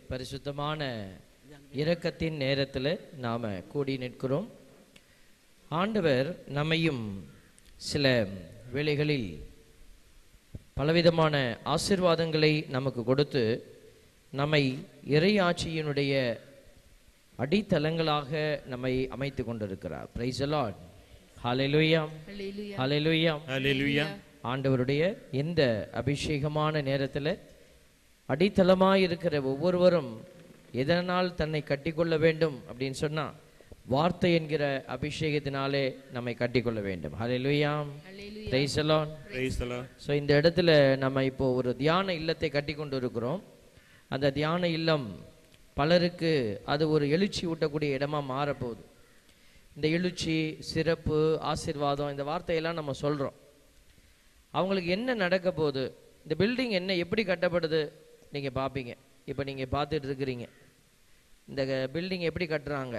பரிசுத்தமான இரக்கத்தின் நேரத்தில் நாம் கூடி நிற்கிறோம் ஆண்டவர் நம்மையும் சில வேளைகளில் பலவிதமான ஆசீர்வாதங்களை நமக்கு கொடுத்து நம்மை இறையாட்சியினுடைய அடித்தளங்களாக நம்மை அமைத்து கொண்டிருக்கிறார் praise Lord hallelujah Hallelujah. Hallelujah hallelujah ஆண்டவருடைய இந்த அபிஷேகமான நேரத்தில் அடித்தளமாய் இருக்கிற ஒவ்வொருவரும் எதனால் தன்னை கட்டிக்கொள்ள வேண்டும் அப்படின்னு சொன்னா வார்த்தை என்கிற அபிஷேகத்தினாலே நம்மை கட்டிக்கொள்ள வேண்டும் ஹalleluya Hallelujah. Price allot praise the lord so இந்த இடத்துல நம்ம இப்போ ஒரு தியான இல்லத்தை கட்டி கொண்டு இருக்கிறோம் அந்த தியான இல்லம் பலருக்கு அது ஒரு எழுச்சி ஊட்டக்கூடிய இடமா மாறப்போகுது இந்த எழுச்சி சிறப்பு ஆசீர்வாதம் இந்த வார்த்தையெல்லாம் நம்ம சொல்கிறோம் அவங்களுக்கு என்ன நடக்க போகுது இந்த பில்டிங் என்ன எப்படி கட்டப்படுது நீங்கள் பார்ப்பீங்க இப்போ நீங்கள் பார்த்துட்டு இருக்கிறீங்க இந்த பில்டிங் எப்படி கட்டுறாங்க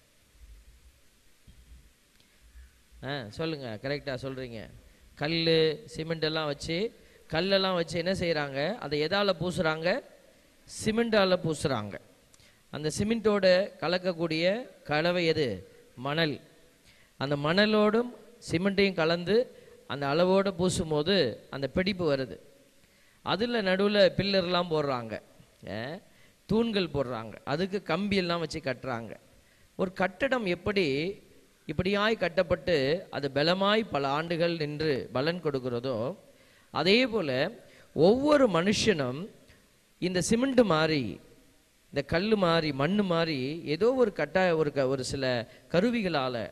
ஆ சொல்லுங்க கரெக்டாக சொல்கிறீங்க கல் சிமெண்ட் எல்லாம் வச்சு கல்லெல்லாம் வச்சு என்ன செய்கிறாங்க அதை எதால் பூசுகிறாங்க சிமெண்டால் பூசுகிறாங்க அந்த சிமெண்ட்டோட கலக்கக்கூடிய கலவை எது மணல் அந்த மணலோடும் சிமெண்ட்டையும் கலந்து அந்த அளவோடு பூசும்போது அந்த பிடிப்பு வருது அதில் நடுவில் பில்லர்லாம் போடுறாங்க அஹ், தூண்கள் போடுறாங்க அதுக்கு கம்பி எல்லாம் வச்சு கட்டுறாங்க ஒரு கட்டடம் எப்படி இப்படியாய் கட்டப்பட்டு அது பலமாய் பல ஆண்டுகள் நின்று பலன் கொடுக்கிறதோ அதே போல ஒவ்வொரு மனுஷனும் இந்த சிமெண்ட் மாதிரி இந்த கல் மாதிரி மண் மாதிரி ஏதோ ஒரு கட்டாய ஒரு க- ஒரு சில கருவிகளால்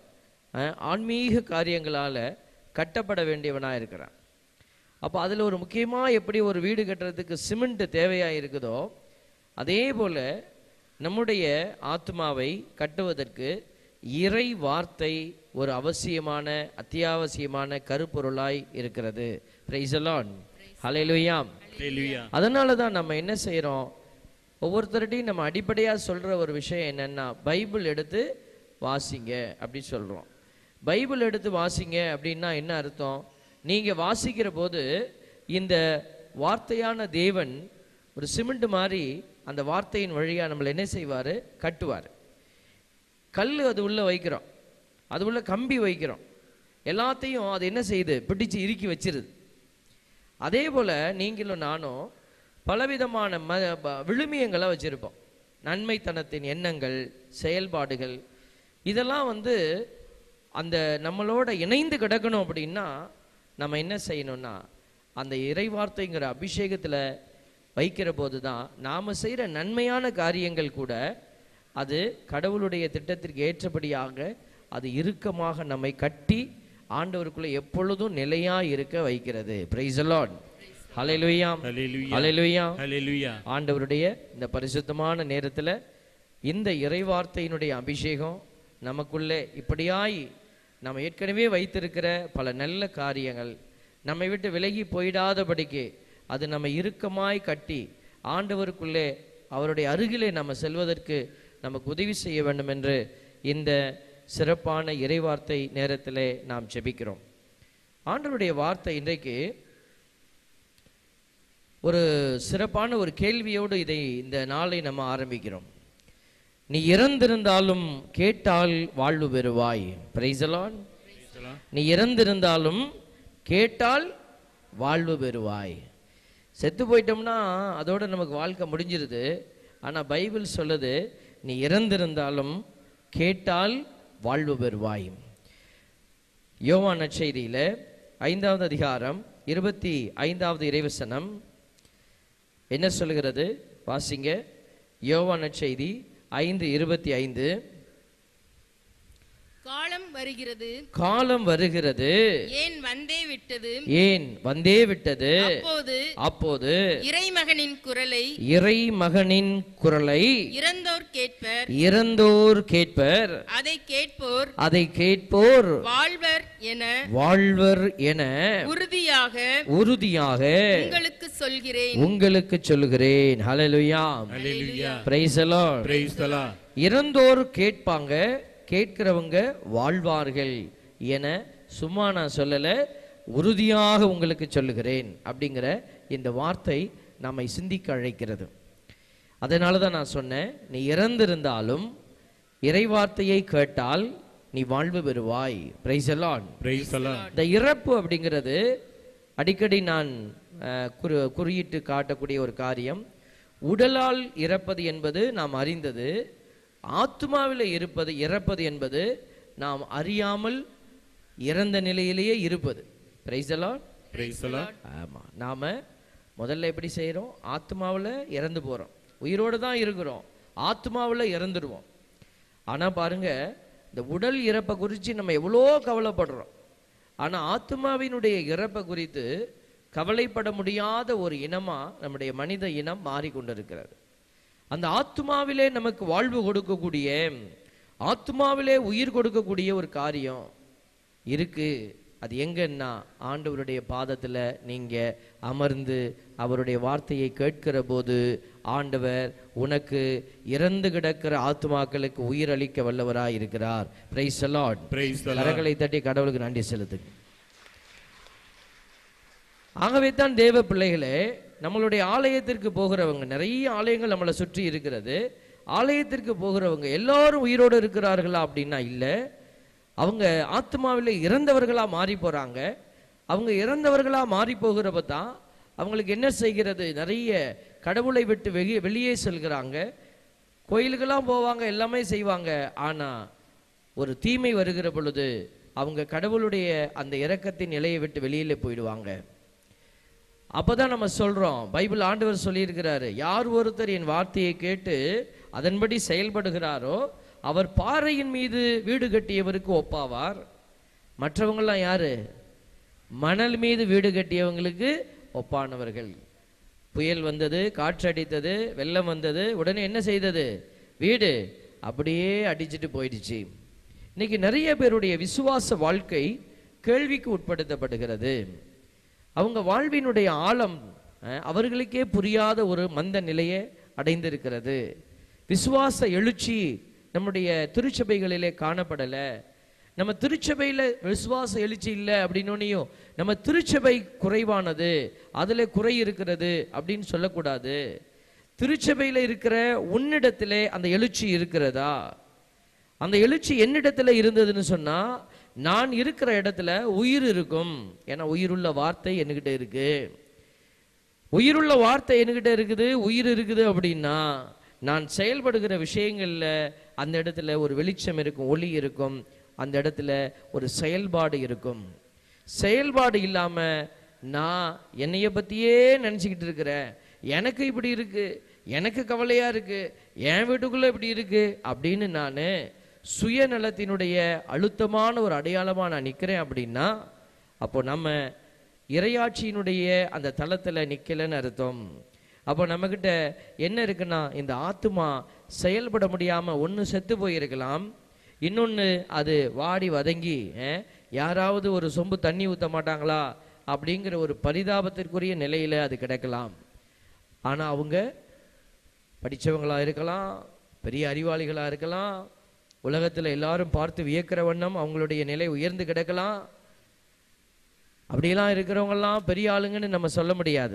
ஆன்மீக காரியங்களால் கட்டப்பட வேண்டியவனாக இருக்கிறான் அப்போ அதில் ஒரு முக்கியமாக எப்படி ஒரு வீடு கட்டுறதுக்கு சிமெண்ட் தேவையாக இருக்குதோ அதே போல் நம்முடைய ஆத்மாவை கட்டுவதற்கு இறை வார்த்தை ஒரு அவசியமான அத்தியாவசியமான கருப்பொருளாய் இருக்கிறது பிரைசலான் ஹalleluya hallelujah அதனால தான் நம்ம என்ன செய்கிறோம் ஒவ்வொருத்தருடையும் நம்ம அடிப்படையாக சொல்கிற ஒரு விஷயம் என்னென்னா பைபிள் எடுத்து வாசிங்க அப்படி சொல்கிறோம் பைபிள் எடுத்து வாசிங்க அப்படின்னா என்ன அர்த்தம் நீங்கள் வாசிக்கிற போது இந்த வார்த்தையான தேவன் ஒரு சிமெண்ட் மாதிரி அந்த வார்த்தையின் வழியாக நம்மளை என்ன செய்வார் கட்டுவார் கல் அது உள்ளே வைக்கிறோம் அது உள்ள கம்பி வைக்கிறோம் எல்லாத்தையும் அது என்ன செய்யுது பிடிச்சு இறுக்கி வச்சிருது அதே போல் நீங்களும் நானும் பலவிதமான ம ப- விழுமியங்களை வச்சுருப்போம் நன்மைத்தனத்தின் எண்ணங்கள் செயல்பாடுகள் இதெல்லாம் வந்து அந்த நம்மளோட இணைந்து கிடக்கணும் அப்படின்னா நம்ம என்ன செய்யணும்னா அந்த இறைவார்த்தைங்கிற அபிஷேகத்தில் வைக்கிற போது தான் நாம் செய்கிற நன்மையான காரியங்கள் கூட அது கடவுளுடைய திட்டத்திற்கு ஏற்றபடியாக அது இறுக்கமாக நம்மை கட்டி ஆண்டவருக்குள்ளே எப்பொழுதும் நிலையாக இருக்க வைக்கிறது பிரைஸ் லார்ட் ஹalleluya hallelujah ஹalleluya hallelujah ஆண்டவருடைய இந்த பரிசுத்தமான நேரத்தில் இந்த இறைவார்த்தையினுடைய அபிஷேகம் நமக்குள்ளே இப்படியாய் நம்ம ஏற்கனவே வைத்திருக்கிற பல நல்ல காரியங்கள் நம்மை விட்டு விலகி போயிடாதபடிக்கு அது நம்ம இறுக்கமாய் கட்டி ஆண்டவருக்குள்ளே அவருடைய அருகிலே நம்ம செல்வதற்கு நமக்கு உதவி செய்ய வேண்டும் என்று இந்த சிறப்பான இறைவார்த்தை நேரத்திலே நாம் ஜெபிக்கிறோம் ஆண்டவருடைய வார்த்தை இன்றைக்கு ஒரு சிறப்பான ஒரு கேள்வியோடு இதை இந்த நாளை நம்ம ஆரம்பிக்கிறோம் நீ இறந்திருந்தாலும் கேட்டால் வாழ்வு பெறுவாய் பிரைசலான் praise the lord நீ இறந்திருந்தாலும் கேட்டால் வாழ்வு பெறுவாய் செத்து போயிட்டோம்னா அதோட நமக்கு வாழ்க்கை முடிஞ்சிருது ஆனால் பைபிள் சொல்லுது நீ இறந்திருந்தாலும் கேட்டால் வாழ்வு பெறுவாய் யோவான் நற்செய்தியில் ஐந்தாவது அதிகாரம் இருபத்தி ஐந்தாவது இறைவசனம் என்ன சொல்கிறது வாசிங்க யோவான் நற்செய்தி ஐந்து இருபத்தி ஐந்து காலம் வருகிறது காலம் வருகிறது ஏன் வந்தே விட்டது ஏன் வந்தே விட்டது அப்போது அப்போது இறைமகனின் குரலை இறை மகனின் குரலை இறந்தோர் கேட்பர் இறந்தோர் கேட்பர் அதை கேட்போர் அதை கேட்போர் வாழ்வர் என வாழ்வர் என உறுதியாக உறுதியாக உங்களுக்கு சொல்கிறேன் உங்களுக்கு சொல்லுகிறேன் ஹalleluya hallelujah praise the lord praise the lord இறந்தோர் கேட்பாங்க கேட்கிறவங்க வாழ்வார்கள் என சும்மா நான் சொல்லலை உறுதியாக உங்களுக்கு சொல்லுகிறேன் அப்படிங்கிற இந்த வார்த்தை நம்மை சிந்திக்க அழைக்கிறது அதனால தான் நான் சொன்னேன் நீ இறந்திருந்தாலும் இறைவார்த்தையை கேட்டால் நீ வாழ்வு பெறுவாய் பிரைஸ் எல்லாம் பிரைஸ் அலா இந்த இறப்பு அப்படிங்கிறது அடிக்கடி நான் அஹ், குறி குறியிட்டு காட்டக்கூடிய ஒரு காரியம் உடலால் இறப்பது என்பது நாம் அறிந்தது ஆத்மாவில் இருப்பது இறப்பது என்பது நாம் அறியாமல் இறந்த நிலையிலேயே இருப்பது பிரைசலான் பிரைஸ் அலா ஆமாம் நாம் முதல்ல எப்படி செய்கிறோம் ஆத்மாவில் இறந்து போகிறோம் உயிரோடு தான் இருக்கிறோம் ஆத்மாவில் இறந்துடுவோம் ஆனால் பாருங்க இந்த உடல் இறப்பை குறித்து நம்ம எவ்வளோ கவலைப்படுறோம் ஆனால் ஆத்மாவினுடைய இறப்பை குறித்து கவலைப்பட முடியாத ஒரு இனமாக நம்முடைய மனித இனம் மாறிக்கொண்டிருக்கிறது அந்த ஆத்மாவிலே நமக்கு வாழ்வு கொடுக்கக்கூடிய ஆத்மாவிலே உயிர் கொடுக்கக்கூடிய ஒரு காரியம் இருக்கு அது எங்கன்னா ஆண்டவருடைய பாதத்தில் நீங்க அமர்ந்து அவருடைய வார்த்தையை கேட்கிற போது ஆண்டவர் உனக்கு இறந்து கிடக்கிற ஆத்மாக்களுக்கு உயிர் அளிக்க வல்லவராய் இருக்கிறார் பிரைஸ் லார்ட் பிரைஸ் அலா கரங்களை தட்டி கடவுளுக்கு நன்றி செலுத்துங்க ஆகவே தான் தேவ பிள்ளைகளே நம்மளுடைய ஆலயத்திற்கு போகிறவங்க நிறைய ஆலயங்கள் நம்மளை சுற்றி இருக்கிறது ஆலயத்திற்கு போகிறவங்க எல்லாரும் உயிரோடு இருக்கிறார்களா அப்படின்னா இல்லை அவங்க ஆத்மாவில் இறந்தவர்களா மாறி போறாங்க அவங்க இறந்தவர்களா மாறி போகிறப்ப தான் அவங்களுக்கு என்ன செய்கிறது நிறைய கடவுளை விட்டு வெளியே வெளியே செல்கிறாங்க கோயிலுக்கெல்லாம் போவாங்க எல்லாமே செய்வாங்க ஆனா ஒரு தீமை வருகிற பொழுது அவங்க கடவுளுடைய அந்த இரக்கத்தின் நிலையை விட்டு வெளியில போயிடுவாங்க அப்பதான் நம்ம சொல்றோம் பைபிள் ஆண்டவர் சொல்லியிருக்கிறாரு யார் ஒருத்தர் என் வார்த்தையை கேட்டு அதன்படி செயல்படுகிறாரோ அவர் பாறையின் மீது வீடு கட்டியவருக்கு ஒப்பாவார் மற்றவங்கெல்லாம் யாரு மணல் மீது வீடு கட்டியவங்களுக்கு ஒப்பானவர்கள் புயல் வந்தது காற்றடித்தது வெள்ளம் வந்தது உடனே என்ன செய்தது வீடு அப்படியே அடிச்சிட்டு போயிடுச்சு இன்னைக்கு நிறைய பேருடைய விசுவாச வாழ்க்கை கேள்விக்கு உட்படுத்தப்படுகிறது அவங்க வாழ்வினுடைய ஆழம் அஹ், அவர்களுக்கே புரியாத ஒரு மந்த நிலையை அடைந்திருக்கிறது விசுவாச எழுச்சி நம்முடைய திருச்சபைகளிலே காணப்படலை நம்ம திருச்சபையில் விசுவாச எழுச்சி இல்லை அப்படின்னோனையும் நம்ம திருச்சபை குறைவானது அதில் குறை இருக்கிறது அப்படின்னு சொல்லக்கூடாது திருச்சபையில் இருக்கிற உன்னிடத்திலே அந்த எழுச்சி இருக்கிறதா அந்த எழுச்சி என்னிடத்துல இருந்ததுன்னு சொன்னா நான் இருக்கிற இடத்துல உயிர் இருக்கும் ஏன்னா உயிருள்ள வார்த்தை என்கிட்ட இருக்கு உயிருள்ள வார்த்தை என்கிட்ட இருக்குது உயிர் இருக்குது அப்படின்னா நான் செயல்படுகிற விஷயங்கள்ல அந்த இடத்துல ஒரு வெளிச்சம் இருக்கும் ஒளி இருக்கும் அந்த இடத்துல ஒரு செயல்பாடு இருக்கும் செயல்பாடு இல்லாம நான் என்னைய பத்தியே நினைச்சுக்கிட்டு இருக்கிறேன் எனக்கு இப்படி இருக்கு எனக்கு கவலையா இருக்கு என் வீட்டுக்குள்ள இப்படி இருக்கு அப்படின்னு நான் சுயநலத்தினுடைய அழுத்தமான ஒரு அடையாளமா நான் நிக்கிறேன் அப்படின்னா அப்போ நம்ம இறையாட்சியினுடைய அந்த தளத்துல நிக்கலைன்னு அர்த்தம் அப்போ நம்மக்கிட்ட என்ன இருக்குன்னா இந்த ஆத்துமா செயல்பட முடியாம ஒன்று செத்து போயிருக்கலாம் இன்னொன்று அது வாடி வதங்கி அஹ், யாராவது ஒரு சொம்பு தண்ணி ஊற்ற மாட்டாங்களா அப்படிங்கிற ஒரு பரிதாபத்திற்குரிய நிலையில அது கிடக்கலாம் ஆனா அவங்க படிச்சவங்களா இருக்கலாம் பெரிய அறிவாளிகளா இருக்கலாம் உலகத்துல எல்லாரும் பார்த்து வியக்கிற வண்ணம் அவங்களுடைய நிலை உயர்ந்து கிடக்கலாம் அப்படியெல்லாம் இருக்கிறவங்கெல்லாம் பெரிய ஆளுங்கன்னு நம்ம சொல்ல முடியாது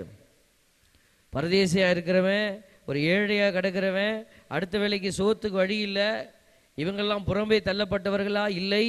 பரதேசியா இருக்கிறவன் ஒரு ஏழையா கிடக்கிறவன் அடுத்த வேலைக்கு சோத்துக்கு வழி இல்லை இவங்கெல்லாம் புறம்பே தள்ளப்பட்டவர்களா இல்லை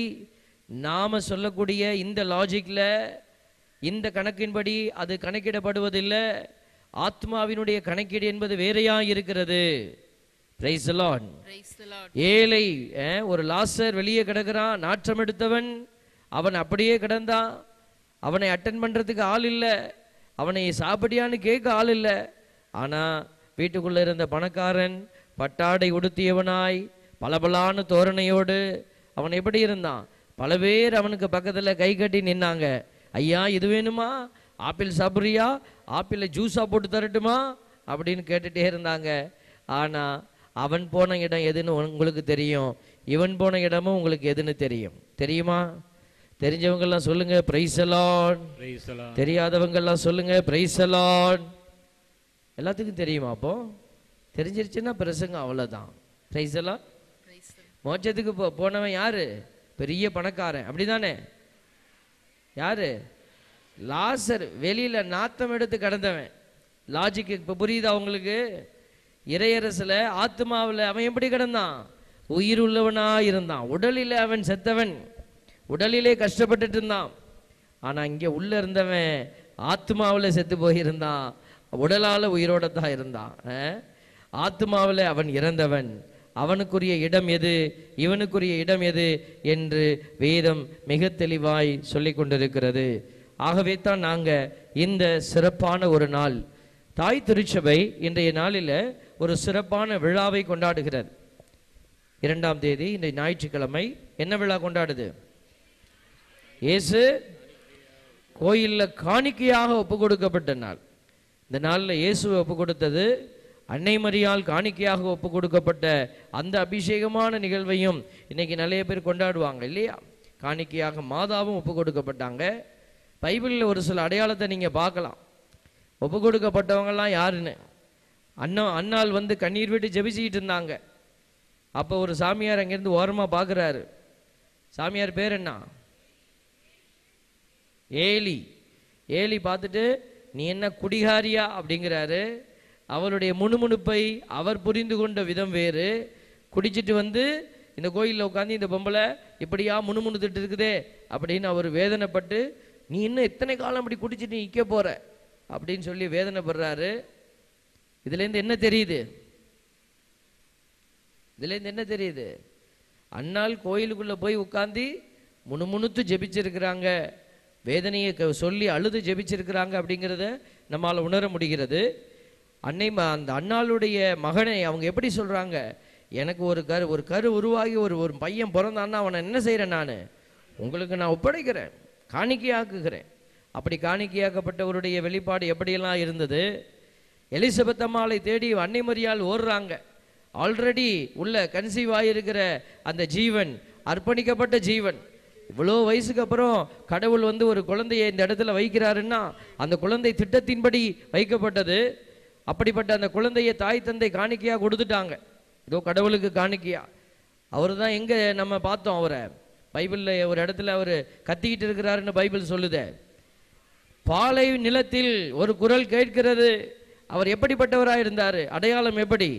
நாம சொல்லக்கூடிய இந்த லாஜிக்ல இந்த கணக்கின்படி அது கணக்கிடப்படுவதில்லை ஆத்மாவினுடைய கணக்கீடு என்பது வேறையா இருக்கிறது praise Lord Praise the Lord. ஏழை அஹ், ஒரு லாசர் வெளியே கிடக்கிறான் நாற்றம் எடுத்தவன் அவன் அப்படியே கிடந்தான் அவனை அட்டன் பண்றதுக்கு ஆள் இல்லை அவனை சாப்பிடியான்னு கேட்க ஆள் இல்லை ஆனா வீட்டுக்குள்ள இருந்த பணக்காரன் பட்டாடை உடுத்தியவனாய் பளபளான தோரணையோடு அவன் எப்படி இருந்தான் பல பேர் அவனுக்கு பக்கத்துல கை கட்டி நின்னாங்க ஐயா இது வேணுமா ஆப்பிள் சாப்பிட்றியா ஆப்பிளை ஜூஸா போட்டு தரட்டுமா அப்படின்னு கேட்டுட்டே இருந்தாங்க ஆனா அவன் போன இடம் எதுன்னு உங்களுக்கு தெரியும் இவன் போன இடமும் உங்களுக்கு எதுன்னு தெரியும் தெரியுமா தெரிஞ்சவங்க எல்லாம் சொல்லுங்க பிரைஸ் அலான் பிரைஸ் அலா தெரியாதவங்க எல்லாம் சொல்லுங்க பிரைஸ் அலான் எல்லாத்துக்கும் தெரியுமா அப்போ தெரிஞ்சிருச்சுன்னா பிரசங்கம் அவ்வளவுதான் praise Lord Praise the Lord. மோட்சத்துக்கு போ போனவன் யாரு பெரிய பணக்காரன் அப்படிதானே யாரு லாசர் வெளியில நாத்தம் எடுத்து கிடந்தவன் லாஜிக்கு இப்போ புரியுதா உங்களுக்கு இறையரசுல ஆத்மாவில் அவன் எப்படி கிடந்தான் உயிர் உள்ளவனா இருந்தான் உடலில் அவன் செத்தவன் உடலிலே கஷ்டப்பட்டுட்டு இருந்தான் ஆனா இங்க உள்ள இருந்தவன் ஆத்மாவில் செத்து போயிருந்தான் உடலால உயிரோட தான் இருந்தான் அஹ்? ஆத்மாவில் அவன் இறந்தவன் அவனுக்குரிய இடம் எது இவனுக்குரிய இடம் எது என்று வேதம் மிக தெளிவாய் சொல்லிக் கொண்டிருக்கிறது ஆகவே தான் நாங்க இந்த சிறப்பான ஒரு நாள் தாய் திருச்சபை இன்றைய நாளில் ஒரு சிறப்பான விழாவை கொண்டாடுகிறது இரண்டாம் தேதி இந்த ஞாயிற்றுக்கிழமை என்ன விழா கொண்டாடுது இயேசு கோயிலில் காணிக்கையாக ஒப்பு கொடுக்கப்பட்ட நாள் இந்த நாளில் இயேசுவை ஒப்பு கொடுத்தது அன்னை மரியால் காணிக்கையாக ஒப்பு கொடுக்கப்பட்ட அந்த அபிஷேகமான நிகழ்வையும் இன்னைக்கு நிறைய பேர் கொண்டாடுவாங்க இல்லையா காணிக்கையாக மாதாவும் ஒப்பு கொடுக்கப்பட்டாங்க பைபிளில் ஒரு சில அடையாளத்தை நீங்கள் பார்க்கலாம் ஒப்பு கொடுக்கப்பட்டவங்கெல்லாம் யாருன்னு அண்ணா அண்ணாள் வந்து கண்ணீர் விட்டு ஜெபிச்சுக்கிட்டு இருந்தாங்க அப்போ ஒரு சாமியார் அங்கேருந்து ஓரமாக பார்க்குறாரு சாமியார் பேர் என்ன ஏலி ஏலி பார்த்துட்டு நீ என்ன குடிகாரியா அப்படிங்கிறாரு அவருடைய முணுமுணுப்பை அவர் புரிந்து கொண்ட விதம் வேறு குடிச்சிட்டு வந்து இந்த கோயிலில் உட்காந்து இந்த பொம்பளை இப்படியா முணுமுணுத்துட்டு இருக்குதே அப்படின்னு அவர் வேதனைப்பட்டு நீ இன்னும் எத்தனை காலம் அப்படி குடிச்சிட்டு நிற்க போற அப்படின்னு சொல்லி வேதனைப்படுறாரு இதுலேருந்து என்ன தெரியுது இதுலேருந்து என்ன தெரியுது அண்ணாள் கோயிலுக்குள்ளே போய் உட்காந்து முணுமுணுத்து ஜெபிச்சிருக்கிறாங்க வேதனையை க- சொல்லி அழுது ஜெபிச்சிருக்கிறாங்க அப்படிங்கிறத நம்மால் உணர முடிகிறது அன்னை ம- அந்த அண்ணாளுடைய மகனை அவங்க எப்படி சொல்கிறாங்க எனக்கு ஒரு கரு ஒரு கரு உருவாகி ஒரு ஒரு பையன் பிறந்தான்னா அவனை என்ன செய்கிறேன் நான் உங்களுக்கு நான் ஒப்படைக்கிறேன் காணிக்கையாக்குகிறேன் அப்படி காணிக்கையாக்கப்பட்டவருடைய வெளிப்பாடு எப்படியெல்லாம் இருந்தது எலிசபெத் அம்மாளை தேடி அன்னை மரியாள் ஓடுறாங்க ஆல்ரெடி உள்ள கன்சீவ் ஆகியிருக்கிற அந்த ஜீவன் அர்ப்பணிக்கப்பட்ட ஜீவன் இவ்வளோ வயசுக்கு அப்புறம் கடவுள் வந்து ஒரு குழந்தையை இந்த இடத்துல வைக்கிறாருன்னா அந்த குழந்தை திட்டத்தின்படி வைக்கப்பட்டது அப்படிப்பட்ட அந்த குழந்தையை தாய் தந்தை காணிக்கையா கொடுத்துட்டாங்க இதோ கடவுளுக்கு காணிக்கையா அவர் தான் எங்க நம்ம பார்த்தோம் அவரை பைபிள்ல ஒரு இடத்துல அவர் கத்திக்கிட்டு இருக்கிறாருன்னு பைபிள் சொல்லுதே பாலை நிலத்தில் ஒரு குரல் கேட்கிறது அவர் எப்படிப்பட்டவராக இருந்தார் அடையாளம் எப்படி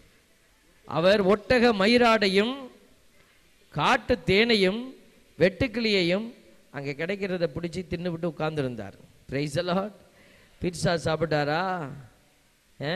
அவர் ஒட்டக மயிராடையும் காட்டு தேனையும் வெட்டுக்கிளியையும் அங்கே கிடைக்கிறத பிடிச்சி தின்னுவிட்டு உட்கார்ந்துருந்தார் பிரைஸ் அலாட் பிட்சா சாப்பிட்டாரா ஆ?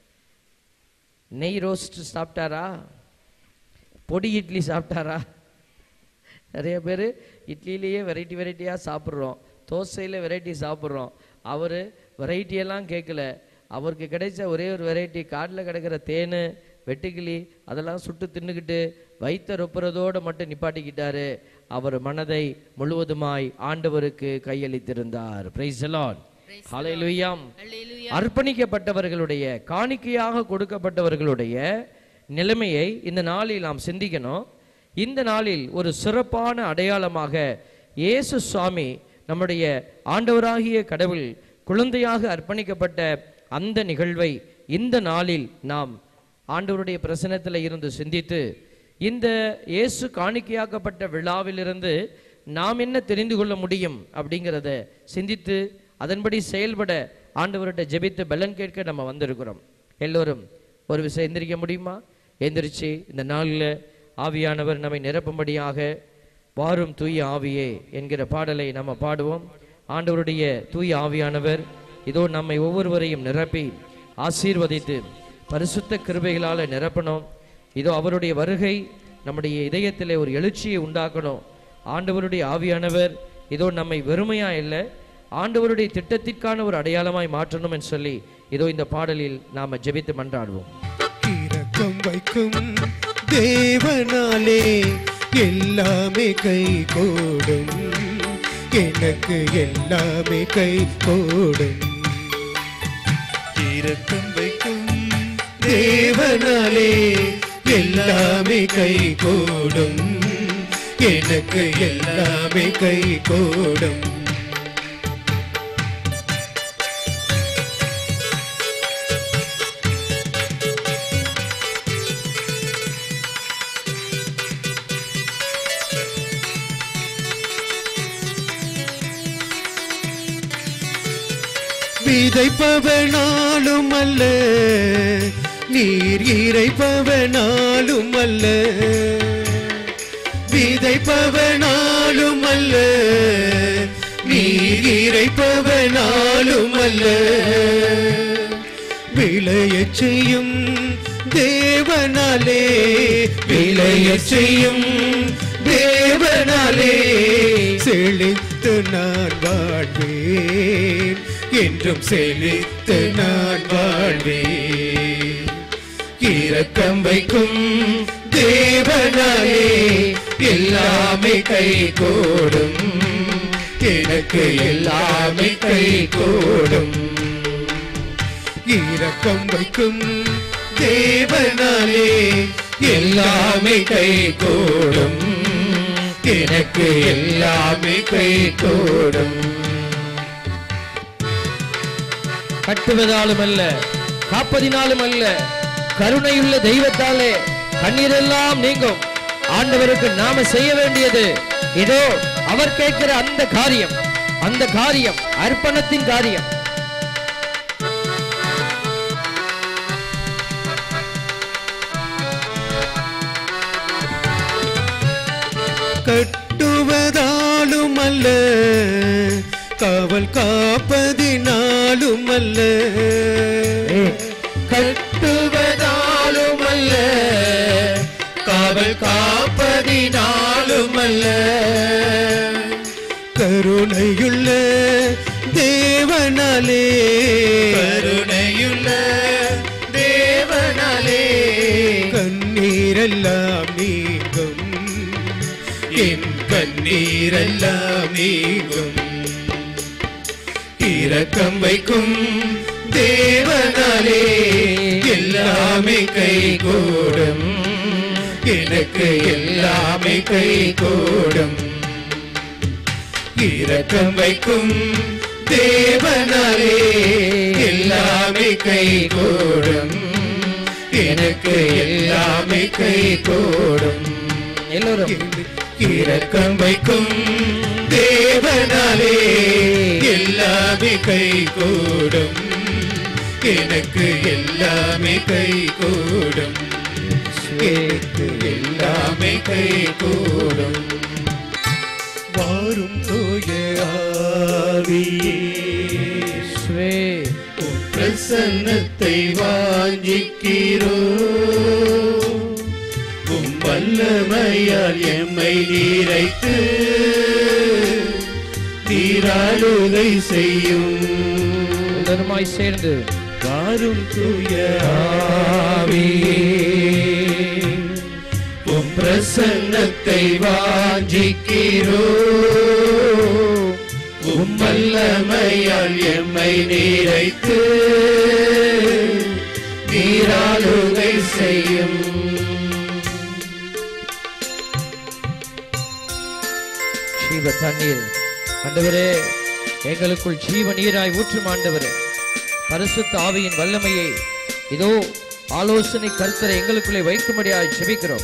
நெய் ரோஸ்ட் சாப்பிட்டாரா பொடி இட்லி சாப்பிட்டாரா நிறைய பேர் இட்லியிலேயே வெரைட்டி வெரைட்டியாக சாப்பிட்றோம் தோசையில் வெரைட்டி சாப்பிட்றோம் அவர் வெரைட்டியெல்லாம் கேட்கல அவருக்கு கிடைச்ச ஒரே ஒரு வெரைட்டி காட்டில் கிடக்கிற தேன் வெட்டுக்கிளி அதெல்லாம் சுட்டு தின்னுக்கிட்டு வைத்த ரொப்புறதோடு மட்டும் நிப்பாட்டிக்கிட்டாரு அவர் மனதை முழுவதுமாய் ஆண்டவருக்கு கையளித்திருந்தார் பிரைஸ் லார்ட் ஹalleluyaம் அல்லேலூயா அர்ப்பணிக்கப்பட்டவர்களுடைய காணிக்கையாக கொடுக்கப்பட்டவர்களுடைய நிலைமையை இந்த நாளில் நாம் சிந்திக்கணும் இந்த நாளில் ஒரு சிறப்பான அடையாளமாக இயேசு சுவாமி நம்முடைய ஆண்டவராகிய கடவுள் குழந்தையாக அர்ப்பணிக்கப்பட்ட அந்த நிகழ்வை இந்த நாளில் நாம் ஆண்டவருடைய பிரசனத்தில் இருந்து சிந்தித்து இந்த இயேசு காணிக்கையாக்கப்பட்ட விழாவிலிருந்து நாம் என்ன தெரிந்து கொள்ள முடியும் அப்படிங்கிறத சிந்தித்து அதன்படி செயல்பட ஆண்டவர்கிட்ட ஜெபித்து பலன் கேட்க நம்ம வந்திருக்கிறோம் எல்லோரும் ஒரு விஷயம் எந்திரிக்க முடியுமா எந்திரிச்சு இந்த நாளில் ஆவியானவர் நம்மை நிரப்பும்படியாக வாரும் தூய ஆவியே என்கிற பாடலை நம்ம பாடுவோம் ஆண்டவருடைய தூய ஆவியானவர் இதோ நம்மை ஒவ்வொருவரையும் நிரப்பி ஆசீர்வதித்து பரிசுத்த கிருபைகளால் நிரப்பணும் இதோ அவருடைய வருகை நம்முடைய இதயத்திலே ஒரு எழுச்சியை உண்டாக்கணும் ஆண்டவருடைய ஆவியானவர் இதோ நம்மை வெறுமையா இல்லை ஆண்டவருடைய திட்டத்திற்கான ஒரு அடையாளமாய் மாற்றணும் என்று சொல்லி இதோ இந்த பாடலில் நாம ஜெபித்து மன்றாடுவோம் இரக்கம் வைக்கும் தேவனாலே எல்லாமே கை கூடும் எனக்கு எல்லாமே கை கூடும் இரக்கம் வைக்கும் தேவனாலே எல்லாமே கை கூடும் எனக்கு எல்லாமே கை கூடும் விதைப்பவனாலும் அல்ல நீர் இறைப்பவனாலும் அல்ல விதைப்பவனாலும் அல்ல நீர் இறைப்பவனாலும் அல்ல விளையச் செய்யும் தேவனாலே விளையச் செய்யும் தேவனாலே செழித்து நான் வாழ்வேன் என்றும் செழித்து நான் வாழ்வேன் இரக்கம் வைக்கும் தேவனாலே எல்லாமே கை கூடும் எனக்கு எல்லாமே கை கூடும் இரக்கம் வைக்கும் தேவனாலே எல்லாமே கை கூடும் எனக்கு எல்லாமே கை கூடும் கட்டுவதாலும் அல்ல காப்பதினாலும் அல்ல கருணையுள்ள தெய்வத்தாலே கண்ணீரெல்லாம் நீங்கும் ஆண்டவருக்கு நாம செய்ய வேண்டியது இதோ அவர் கேட்கிற அந்த காரியம் அந்த காரியம் அர்ப்பணத்தின் காரியம் கட்டுவதாலும் அல்ல காவல் காப்பதினாலும் அல்ல கட்டுவதாலும் அல்ல காவல் காப்பதினாலும் அல்ல கருணையுள்ள தேவனாலே கருணையுள்ள தேவனாலே கண்ணீரெல்லாம் நீங்கும் என் கண்ணீரெல்லாம் நீங்கும் இரக்கம் வைக்கும் தேவனாலே எல்லாமே கை கூடும் எனக்கு எல்லாமே கை கூடும் இரக்கம் வைக்கும் தேவனாலே எல்லாமே கை கூடும் எனக்கு எல்லாமே கை கூடும் எல்லோரும் இரக்கம் வைக்கும் தேவனாலே எல்லாமே கை கூடும் எனக்கு எல்லாமே கை கூடும் எனக்கு எல்லாமே கை கூடும் வாரும் தூய ஆவியே இயேசுவே, உம் பிரசன்னத்தை வாஞ்சிக்கிறோ உம் வல்லமையால் எம்மை நீரைத்து நீராளுகை செய்யும் எல்லாருமாய் சேர்ந்து வாரும் தூய ஆவியே உம் பிரசன்னத்தை வாஞ்சிக்கிறோ உம் வல்லமையால் எம்மை நீரைத்து நீராளுகை செய்யும் ஜீவ தண்ணீர் ஆண்டவரே எங்களுக்குள் ஜீவ நீராய் ஊற்றும் ஆண்டவரே பரிசுத்த ஆவியின் வல்லமையை இதோ ஆலோசனை கருத்தரை எங்களுக்குள்ளே வைக்கும்படியாய் ஜெபிக்கிறோம்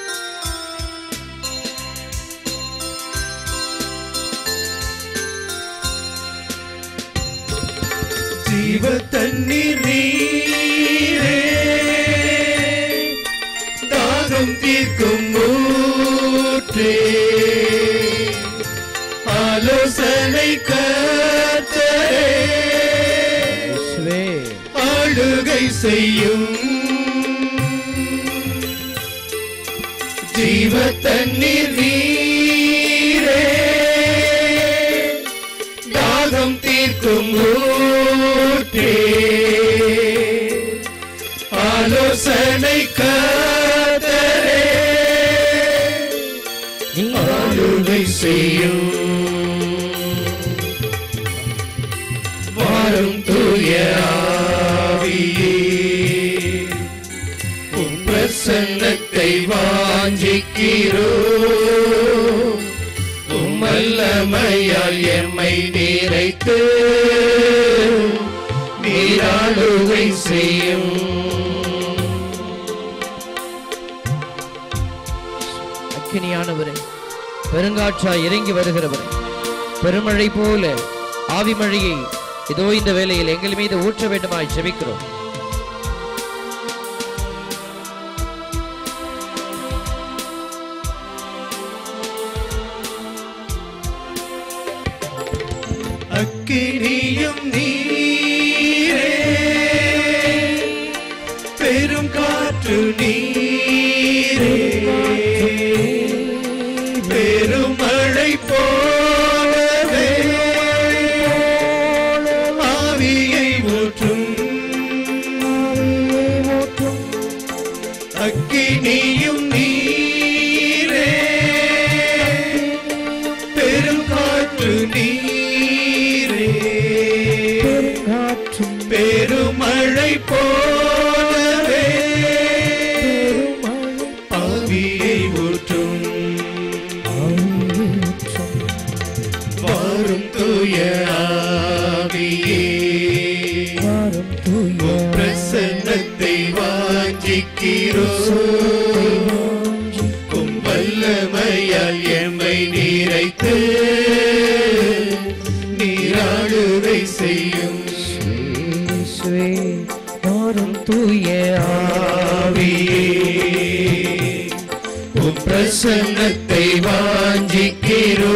ஜீவ தண்ணீர் நீரே தாகம் தீர்க்கும் ஊற்றே ஆலோசனை கர்த்தரே இயேசுவே, ஆளுகை செய்யும் ஜீவ தண்ணீர் நீரே தாகம் தீர்க்கும் ஊற்றே ஆலோசனை கர்த்தரே நீர் ஆளுகை செய்யும் வாரும் தூய ஆவியே உம் பிரசன்னத்தை வாஞ்சிக்கிறோ உம் வல்லமையால் எம்மை நீரைத்து நீராளுகை செய்யும் அக்கினியானவரே பெருங்காற்றாய் இறங்கி வருகிறவரே பெருமழை போல ஆவிமழையை இதோ இந்த வேளையில் எங்கள் மீது ஊற்ற வேண்டுமாய் ஜெபிக்கிறோம் அக்கினியும் நீரே பெரும் காற்று நீரே பெருமழை போலவே ஆவியை ஊற்றும் அக்கினியும் நீரே பெரும் காற்று நீரே பெருமழை போலவே ஆவியை ஊற்றும் வாரும் தூய ஆவியே உம் பிரசன்னத்தை வாஞ்சிக்கிறோ உம் வல்லமையால் எம்மை நீரைத்து நீராளுகை செய்யும் மாறும் தூய ஆவியே உம் பிரசன்னத்தை வாஞ்சிக்கிறோ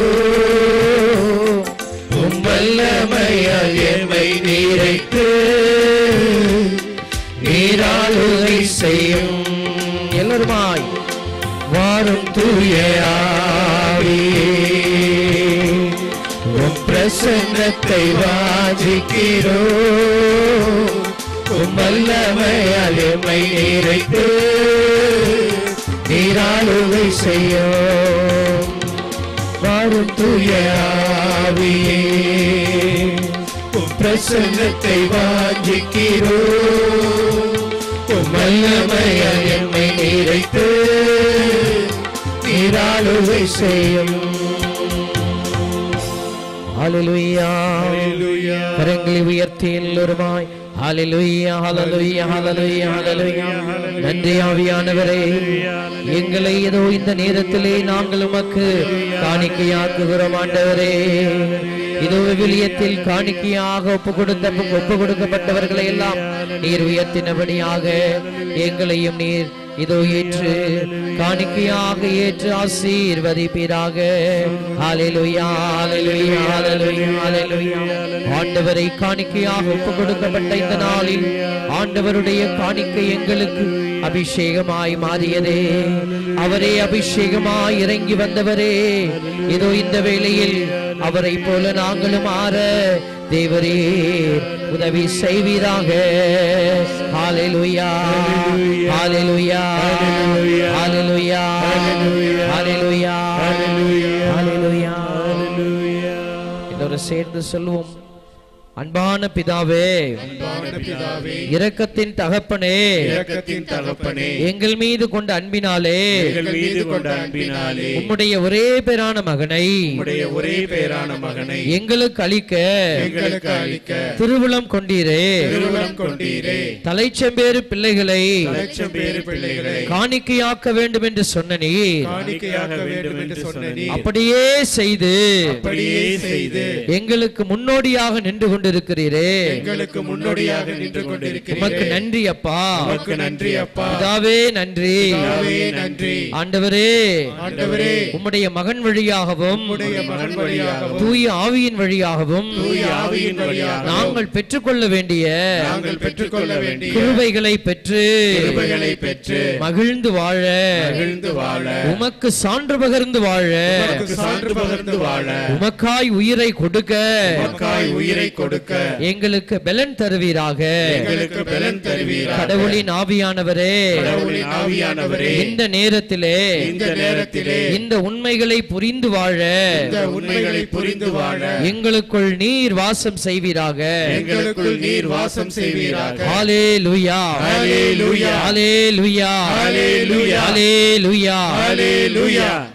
உம் வல்லமையால் எம்மை நீரைத்து நீராளுகை செய்யும் எல்லாருமாய் வாரும் தூய ஆவியே உம் பிரசன்னத்தை வாஞ்சிக்கிறோ உம் வல்லமையால் எம்மை நீரைத்து நீராளுகை செய்யும் வாரும் தூய ஆவியே உம் பிரசன்னத்தை வாஞ்சிக்கிறோ உம் வல்லமையால் எம்மை நீரைத்து நீராளுகை செய்யும் ஹalleluya கரங்களை உயர்த்தி எல்லோருமாய் ஹalleluya ஹalleluya ஹalleluya ஹalleluya நன்றி ஆவியானவரே எங்களை ஏதோ இந்த நேரத்திலே நாங்கள் உமக்கு காணிக்கையாக்குகிறோம் ஆண்டவரே இதோ விவிலியத்தில் காணிக்கையாக ஒப்பு கொடுத்த ஒப்பு கொடுக்கப்பட்டவர்களை எல்லாம் நீர் உயர்த்தினபடியாக எங்களையும் நீர் இதோ ஏற்று காணிக்கையாக ஏற்று ஆசீர்வதிப்பீராக ஹalleluya ஹalleluya ஹalleluya ஹalleluya ஆண்டவரை காணிக்கையாக ஒப்பு கொடுக்கப்பட்ட இந்த நாளில் ஆண்டவருடைய காணிக்கை எங்களுக்கு அபிஷேகமாய் மாறியதே அவரே அபிஷேகமாய் இறங்கி வந்தவரே இதோ இந்த வேளையில் அவரை போல நாங்களும் ஆற தேவரே உதவி செய்வீராக ஹalleluya ஹalleluya ஹalleluya ஹalleluya ஹalleluya எல்லோரும் சேர்ந்து சொல்லுவோம் அன்பான பிதாவே இரக்கத்தின் தகப்பனே இரக்கத்தின் தகப்பனே எங்கள் மீது கொண்ட அன்பினாலே எங்கள் மீது கொண்ட அன்பினாலே உம்முடைய ஒரே பேரான மகனை உம்முடைய ஒரே பேரான மகனை எங்களுக்கு அளிக்க எங்களுக்கு அளிக்க திருவுளம் கொண்டீரே திருவுளம் கொண்டீரே தலைச்செம்பேறு பிள்ளைகளை லட்சம் பேரு பிள்ளைகளை காணிக்கையாக்க வேண்டும் என்று சொன்ன நீர் காணிக்கையாக வேண்டும் என்று சொன்ன நீ அப்படியே செய்து அப்படியே செய்து எங்களுக்கு முன்னோடியாக நின்று கொண்டிருக்கிறீரே எங்களுக்கு முன்னோடியாக நின்று உமக்கு கொண்டிருக்கிறீரே நன்றி அப்பா உமக்கு நன்றி அப்பா பிதாவே நன்றி பிதாவே நன்றி ஆண்டவரே ஆண்டவரே உம்முடைய மகன் வழியாகவும் உம்முடைய மகன் வழியாகவும் தூய ஆவியின் வழியாகவும் தூய ஆவியின் வழியாக நாங்கள் பெற்றுக்கொள்ள வேண்டிய நாங்கள் பெற்றுக்கொள்ள வேண்டிய கிருபைகளை பெற்று கிருபைகளை பெற்று மகிழ்ந்து வாழ மகிழ்ந்து வாழ உமக்கு சான்று பகிர்ந்து வாழ உமக்கு சான்று பகிர்ந்து வாழ உமக்காய் உயிரை கொடுக்க உமக்காய் உயிரை கொடுக்க எங்களுக்கு பலன் தருவீராக எங்களுக்கு பலன் தருவீராக கடவுளின் ஆவியானவரே கடவுளின் ஆவியானவரே இந்த நேரத்திலே இந்த நேரத்திலே இந்த உண்மைகளை புரிந்து வாழ இந்த உண்மைகளை புரிந்து வாழ எங்களுக்குள் நீர் வாசம் செய்வீராக எங்களுக்குள் நீர் வாசம் செய்வீராக ஹalleluya ஹalleluya. ஹalleluya ஹalleluya. ஹalleluya ஹalleluya